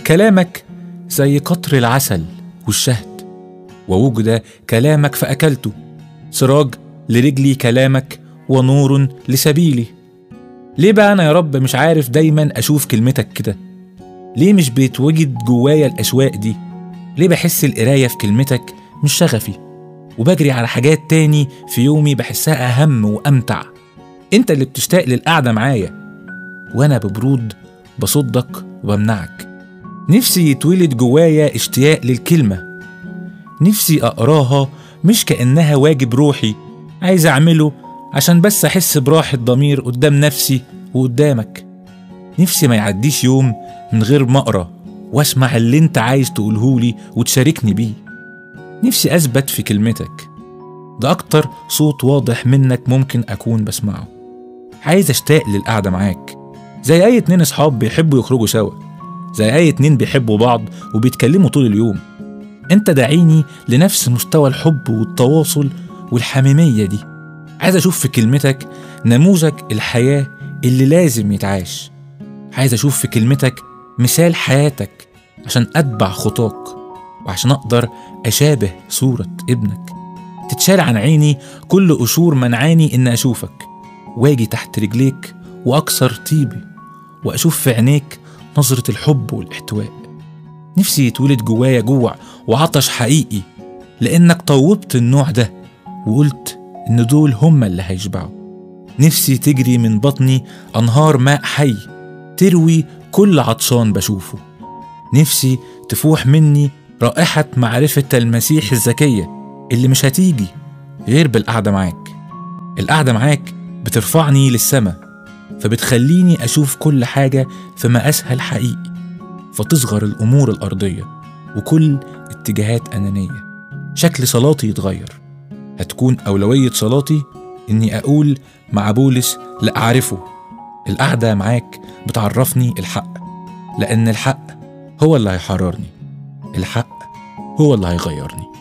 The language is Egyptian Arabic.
كلامك زي قطر العسل والشهد ووجد كلامك فأكلته سراج لرجلي كلامك ونور لسبيلي ليه بقى أنا يا رب مش عارف دايما أشوف كلمتك كده ليه مش بيتوجد جوايا الأشواق دي ليه بحس القراية في كلمتك مش شغفي وبجري على حاجات تاني في يومي بحسها أهم وأمتع أنت اللي بتشتاق للقعدة معايا وأنا ببرود بصدك وبمنعك نفسي يتولد جوايا اشتياق للكلمة نفسي أقراها مش كأنها واجب روحي عايز أعمله عشان بس أحس براحة ضمير قدام نفسي وقدامك نفسي ما يعديش يوم من غير ما أقرأ وأسمع اللي أنت عايز تقولهولي وتشاركني بيه نفسي أثبت في كلمتك ده أكتر صوت واضح منك ممكن أكون بسمعه عايز أشتاق للقعدة معاك زي أي اتنين أصحاب بيحبوا يخرجوا سوا زي أي اتنين بيحبوا بعض وبيتكلموا طول اليوم أنت داعيني لنفس مستوى الحب والتواصل والحميمية دي عايز أشوف في كلمتك نموذج الحياة اللي لازم يتعاش عايز أشوف في كلمتك مثال حياتك عشان أتبع خطاك وعشان أقدر أشابه صورة ابنك تتشال عن عيني كل قشور منعاني إن أشوفك واجي تحت رجليك وأكسر طيبي وأشوف في عينيك نظرة الحب والاحتواء نفسي يتولد جوايا جوع وعطش حقيقي لأنك طوبت النوع ده وقلت إن دول هما اللي هيشبعوا نفسي تجري من بطني أنهار ماء حي تروي كل عطشان بشوفه نفسي تفوح مني رائحة معرفة المسيح الذكية اللي مش هتيجي غير بالقعدة معاك القعدة معاك بترفعني للسما فبتخليني أشوف كل حاجة في مقاسها الحقيقي فتصغر الأمور الأرضية وكل اتجاهات أنانية شكل صلاتي يتغير هتكون أولوية صلاتي إني أقول مع بولس لا أعرفه القعدة معاك بتعرفني الحق لأن الحق هو اللي هيحررني الحق هو اللي هيغيرني